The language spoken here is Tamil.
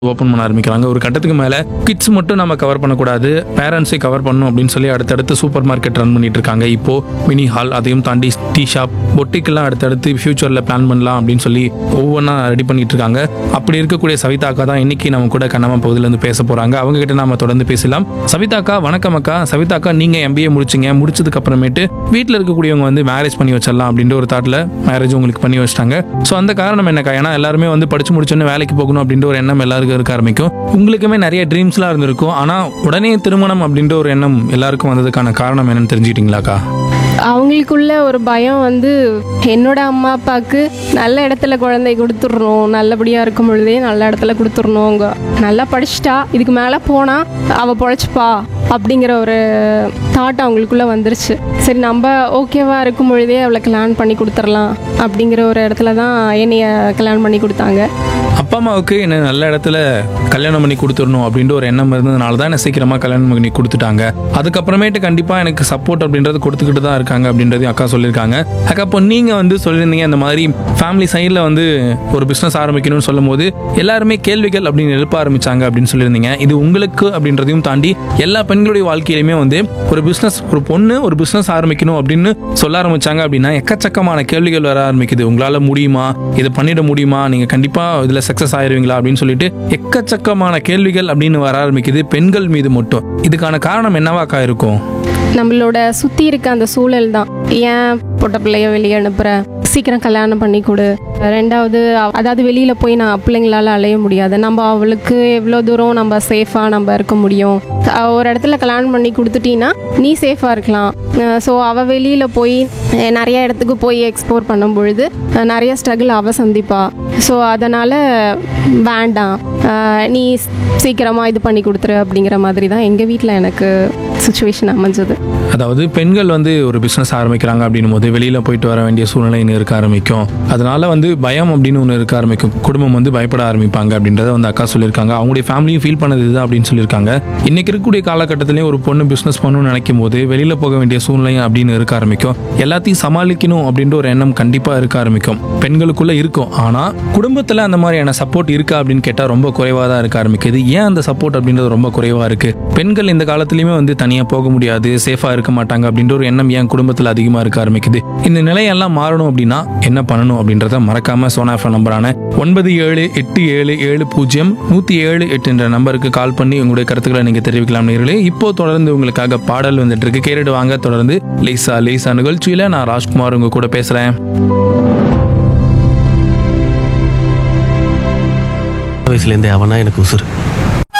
ஓப்பன் பண்ண ஆரம்பிக்கிறாங்க ஒரு கட்டத்துக்கு மேலே கிட்ஸ் மட்டும் நம்ம கவர் பண்ணக்கூடாது பேரண்ட்ஸை கவர் பண்ணணும் அப்படின்னு சொல்லி அடுத்தடுத்து சூப்பர் மார்க்கெட் ரன் பண்ணிட்டு இருக்காங்க இப்போ மினி ஹால் அதையும் தாண்டி டீ ஷாப் பொட்டிக்கெல்லாம் அடுத்தடுத்து ஃபியூச்சரில் பிளான் பண்ணலாம் அப்படின்னு சொல்லி ஒவ்வொன்றா ரெடி பண்ணிட்டு இருக்காங்க அப்படி இருக்கக்கூடிய சவிதாக்கா தான் இன்னைக்கு நம்ம கூட கண்ணாம பகுதியிலேருந்து பேச போறாங்க அவங்க கிட்ட நாம தொடர்ந்து பேசலாம் சவிதாக்கா வணக்கம் அக்கா சவிதாக்கா நீங்க எம்பிஏ முடிச்சிங்க முடிச்சதுக்கு அப்புறமேட்டு வீட்டில் இருக்கக்கூடியவங்க வந்து மேரேஜ் பண்ணி வச்சிடலாம் அப்படின்ற ஒரு தாட்டில் மேரேஜ் உங்களுக்கு பண்ணி வச்சிட்டாங்க ஸோ அந்த காரணம் என்னக்கா ஏன்னா எல்லாருமே வந்து படிச்சு முடிச்சோன்னு வேலைக்கு போகணும் அப்படின்ற ஒரு எண்ணம் எல்லாருக்கும் இருக்க ஆரம்பிக்கும் உங்களுக்குமே நிறைய ட்ரீம்ஸ்லாம் இருந்திருக்கும் ஆனால் உடனே திருமணம் அப்படின்ற ஒரு எண்ணம் எல்லாருக்கும் வந்ததுக்கான காரணம் என்னன்னு தெரிஞ்சுக்கிட்டீங்களாக்கா அவங்களுக்குள்ள ஒரு பயம் வந்து என்னோட அம்மா அப்பாவுக்கு நல்ல இடத்துல குழந்தை கொடுத்துடணும் நல்லபடியாக இருக்கும் பொழுதே நல்ல இடத்துல கொடுத்துடணும் அவங்க நல்லா படிச்சிட்டா இதுக்கு மேலே போனால் அவள் பொழைச்சிப்பா அப்படிங்கிற ஒரு தாட் அவங்களுக்குள்ள வந்துருச்சு சரி நம்ம ஓகேவா இருக்கும் பொழுதே அவளை கல்யாணம் பண்ணி கொடுத்துடலாம் அப்படிங்கிற ஒரு இடத்துல தான் என்னைய கல்யாணம் பண்ணி கொடுத்தாங்க அப்பா அம்மாவுக்கு என்ன நல்ல இடத்துல கல்யாணம் பண்ணி கொடுத்துடணும் அப்படின்ற ஒரு எண்ணம் இருந்ததுனால தான் என்ன சீக்கிரமாக கல்யாணம் பண்ணி கொடுத்துட்டாங்க அதுக்கப்புறமேட்டு கண்டிப்பாக எனக்கு சப்போர்ட் அப்படின்றது கொடுத்துக்கிட்டு தான் இருக்காங்க அப்படின்றதையும் அக்கா சொல்லியிருக்காங்க அக்கா இப்போ நீங்கள் வந்து சொல்லியிருந்தீங்க இந்த மாதிரி ஃபேமிலி சைடில் வந்து ஒரு பிஸ்னஸ் ஆரம்பிக்கணும்னு சொல்லும் போது எல்லாருமே கேள்விகள் அப்படின்னு எழுப்ப ஆரம்பிச்சாங்க அப்படின்னு சொல்லியிருந்தீங்க இது உங்களுக்கு அப்படின்றதையும் தாண்டி எல்லா பெண்களுடைய வாழ்க்கையிலுமே வந்து ஒரு பிஸ்னஸ் ஒரு பொண்ணு ஒரு பிஸ்னஸ் ஆரம்பிக்கணும் அப்படின்னு சொல்ல ஆரம்பிச்சாங்க அப்படின்னா எக்கச்சக்கமான கேள்விகள் வர ஆரம்பிக்குது உங்களால் முடியுமா இதை பண்ணிட முடியுமா நீங்கள் கண்டிப்பாக இதில் சக்ஸஸ் ஆயிருவீங்களா அப்படின்னு சொல்லிட்டு எக்கச்சக்கமான கேள்விகள் அப்படின்னு வர ஆரம்பிக்குது பெண்கள் மீது மட்டும் இதுக்கான காரணம் என்னவாக்கா இருக்கும் நம்மளோட சுற்றி இருக்க அந்த சூழல் தான் ஏன் பொட்ட பிள்ளைய வெளியே அனுப்புற சீக்கிரம் கல்யாணம் பண்ணி கொடு ரெண்டாவது அவ- அதாவது வெளியில் போய் நான் பிள்ளைங்களால அலைய முடியாது நம்ம அவளுக்கு எவ்வளோ தூரம் நம்ம சேஃபாக நம்ம இருக்க முடியும் அஹ் ஒரு இடத்துல கல்யாணம் பண்ணி கொடுத்துட்டீங்கன்னா நீ சேஃபாக இருக்கலாம் ஸோ அவள் வெளியில் போய் அஹ் நிறைய இடத்துக்கு போய் எக்ஸ்ப்ளோர் பண்ணும் பொழுது அஹ் நிறைய ஸ்ட்ரகிள் அவள் சந்திப்பா ஸோ அதனால் வேண்டாம் அஹ் நீ சீக்கிரமாக இது பண்ணி கொடுத்துரு அப்படிங்கிற மாதிரி தான் எங்கள் வீட்டில் எனக்கு சுச்சுவேஷன் அமைஞ்சது அதாவது பெண்கள் வந்து ஒரு பிஸ்னஸ் ஆரம்பிக்கிறாங்க அப்படின்னும் போது வெளியில் போயிட்டு வர வேண்டிய சூழ்நிலை இருக்க ஆரம்பிக்கும் அதனால வந்து பயம் அப்படின்னு ஒன்று இருக்க ஆரம்பிக்கும் குடும்பம் வந்து பயப்பட ஆரம்பிப்பாங்க அப்படின்றத வந்து அக்கா சொல்லியிருக்காங்க அவங்களுடைய ஃபேமிலியும் ஃபீல் பண்ணது இதுதான் அப்படின்னு சொல்லியிருக்காங்க இன்னைக்கு இருக்கக்கூடிய காலகட்டத்திலையும் ஒரு பொண்ணு பிஸ்னஸ் பண்ணணும்னு நினைக்கும் போது வெளியில் போக வேண்டிய சூழ்நிலை அப்படின்னு இருக்க ஆரம்பிக்கும் எல்லாத்தையும் சமாளிக்கணும் அப்படின்ற ஒரு எண்ணம் கண்டிப்பாக இருக்க ஆரம்பிக்கும் பெண்களுக்குள்ள இருக்கும் ஆனால் குடும்பத்தில் அந்த மாதிரியான சப்போர்ட் இருக்கா அப்படின்னு கேட்டால் ரொம்ப குறைவாக தான் இருக்க ஆரம்பிக்குது ஏன் அந்த சப்போர்ட் அப்படின்றது ரொம்ப குறைவாக இருக்கு பெண்கள் இந்த காலத்துலையுமே வந்து தனியாக போக முடியாது சேஃபாக இருக்க மாட்டாங்க அப்படின்ற ஒரு எண்ணம் ஏன் குடும்பத்தில் அதிகமாக இருக்க ஆரம்பிக்குது இந்த நிலையெல்லாம் மாறணும் அப்படின்னா என்ன பண்ணணும் அப்படின்றத மறக்காம சோனாஃபா நம்பரான ஒன்பது ஏழு எட்டு ஏழு ஏழு பூஜ்ஜியம் நூற்றி ஏழு எட்டு என்ற நம்பருக்கு கால் பண்ணி உங்களுடைய கருத்துக்களை நீங்கள் தெரிவிக்கலாம் நேர்களே இப்போ தொடர்ந்து உங்களுக்காக பாடல் வந்துட்டு இருக்கு கேட்டுட்டு வாங்க தொடர்ந்து லேசா லேசா நிகழ்ச்சியில் நான் ராஜ்குமார் உங்க கூட பேசுகிறேன் வயசுலேருந்தே அவனா எனக்கு உசுறு